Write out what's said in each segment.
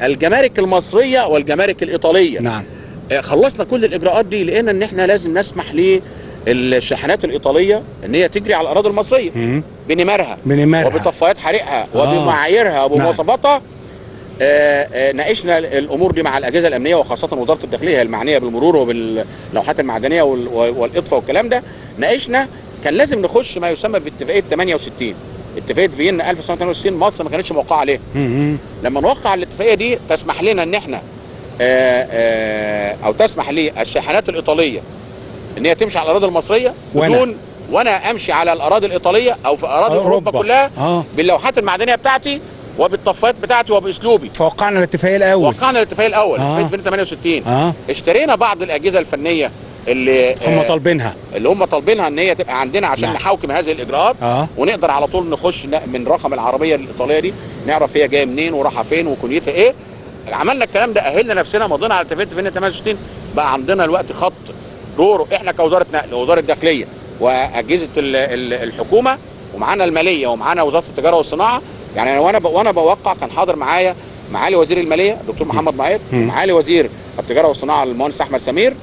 الجمارك المصريه والجمارك الايطاليه نعم آه، خلصنا كل الاجراءات دي لقينا ان احنا لازم نسمح للشاحنات الايطاليه ان هي تجري على الاراضي المصريه مم. بنمارها بنمارها. وبطفايات حريقها آه. وبمعاييرها وبمواصفاتها آه، آه، ناقشنا الامور دي مع الاجهزه الامنيه وخاصه وزاره الداخليه هي المعنيه بالمرور وباللوحات المعدنيه وال- والاطفاء والكلام ده ناقشنا كان لازم نخش ما يسمى باتفاقيه 68 اتفاقيه فيينا 1968 مصر ما كانتش موقعه عليها مم. لما نوقع على الاتفاقيه دي تسمح لنا ان احنا آه، آه، او تسمح للشاحنات الايطاليه ان هي تمشي على الاراضي المصريه وأنا- بدون وانا امشي على الاراضي الايطاليه او في اراضي اوروبا, أوروبا. كلها آه. باللوحات المعدنيه بتاعتي وبالطفايات بتاعتي وباسلوبي فوقعنا الاتفاقيه الاول وقعنا الاتفاق الاول آه. اتفاقيه فيينا 68 اه اشترينا بعض الاجهزه الفنيه اللي هم آه، طالبينها اللي هم طالبينها ان هي تبقى عندنا عشان نعم. نحاكم هذه الاجراءات اه ونقدر على طول نخش ن- من رقم العربيه الايطاليه دي نعرف هي جايه منين ورايحه فين وكنيتها ايه عملنا الكلام ده اهلنا نفسنا مضينا على اتفاقيه فيينا 68 بقى عندنا الوقت خط رورو احنا كوزاره نقل ووزاره الداخليه واجهزه ال- ال- الحكومه ومعانا الماليه ومعانا وزاره التجاره والصناعه يعني أنا وانا ب- وانا بوقع كان حاضر معايا معالي وزير الماليه الدكتور محمد معيط مم. ومعالي وزير التجاره والصناعه المهندس احمد سمير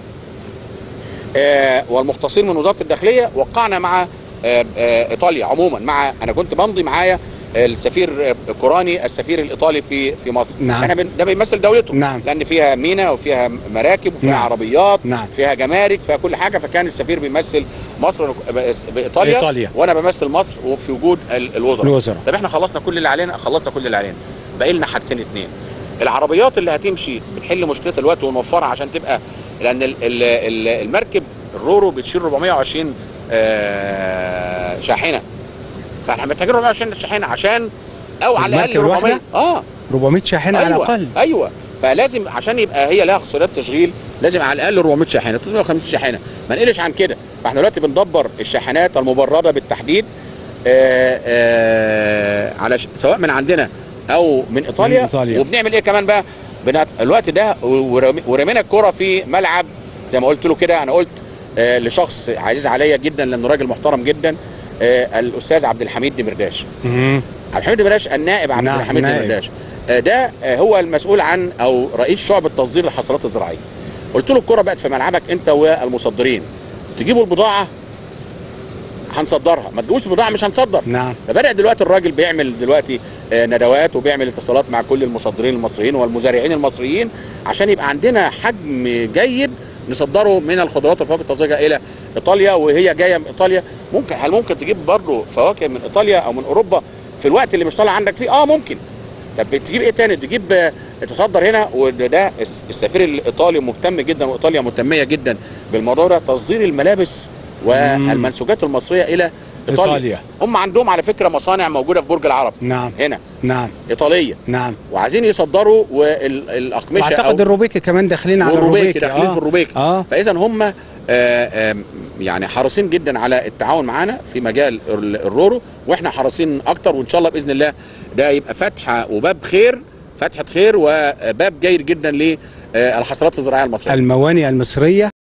آه، والمختصين من وزاره الداخليه وقعنا مع آه، آه، ايطاليا عموما مع انا كنت بمضي معايا السفير آه، كوراني السفير الايطالي في في مصر نعم. احنا بن- ده بيمثل دولته نعم. لان فيها مينا وفيها مراكب وفيها نعم. عربيات نعم. فيها جمارك فيها كل حاجه فكان السفير بيمثل مصر بايطاليا إيطاليا. وانا بمثل مصر وفي وجود ال- الوزراء الوزراء. طب احنا خلصنا كل اللي علينا خلصنا كل اللي علينا باقي لنا حاجتين اتنين العربيات اللي هتمشي بنحل مشكله الوقت ونوفرها عشان تبقى لان ال- ال- ال- المركب الرورو بتشيل 420 آه، شاحنه فاحنا محتاجين 420 شاحنه عشان او على الاقل المركب 400 الواحدة؟ اه 400 شاحنه على ايوه الاقل ايوه فلازم عشان يبقى هي لها خسارات تشغيل لازم على الاقل 400 شاحنه 350 شاحنه ما نقلش عن كده فاحنا دلوقتي بندبر الشاحنات المبرده بالتحديد آآ آآ على ش... سواء من عندنا او من ايطاليا, من إيطاليا. وبنعمل ايه كمان بقى بنت... الوقت ده ورمي- ورمينا الكره في ملعب زي ما قلت له كده انا قلت آه لشخص عزيز عليا جدا لانه راجل محترم جدا آه الاستاذ عبد الحميد دمرداش مم. عبد الحميد دمرداش النائب عبد نعم، الحميد نائب. دمرداش آه، ده آه، هو المسؤول عن او رئيس شعبة تصدير الحصلات الزراعيه قلت له الكره بقت في ملعبك انت والمصدرين تجيبوا البضاعه هنصدرها ما تجيبوش البضاعه مش هنصدر نعم فبدأ دلوقتي الراجل بيعمل دلوقتي آه، ندوات وبيعمل اتصالات مع كل المصدرين المصريين والمزارعين المصريين عشان يبقى عندنا حجم جيد نصدره من الخضروات والفواكه الطازجه الى ايطاليا وهي جايه من ايطاليا ممكن هل ممكن تجيب برضه فواكه من ايطاليا او من اوروبا في الوقت اللي مش طالع عندك فيه اه ممكن طب تجيب ايه تاني تجيب آه، تصدر هنا وده الس- السفير الايطالي مهتم جدا وايطاليا مهتميه جدا بالموضوع ده تصدير الملابس والمنسوجات المصريه الى ايطاليا, إيطاليا. هم عندهم على فكره مصانع موجوده في برج العرب نعم هنا نعم ايطاليه نعم وعايزين يصدروا والاقمشه واعتقد الروبيكي كمان داخلين على والروبيكي الروبيكي داخلين في الروبيكي اه فاذا هم آه، آه، يعني حريصين جدا على التعاون معانا في مجال ال- الرورو واحنا حريصين اكتر وان شاء الله باذن الله ده يبقى فتحه وباب خير فتحه خير وباب جيد جدا للحصلات الزراعيه المصريه الموانئ المصريه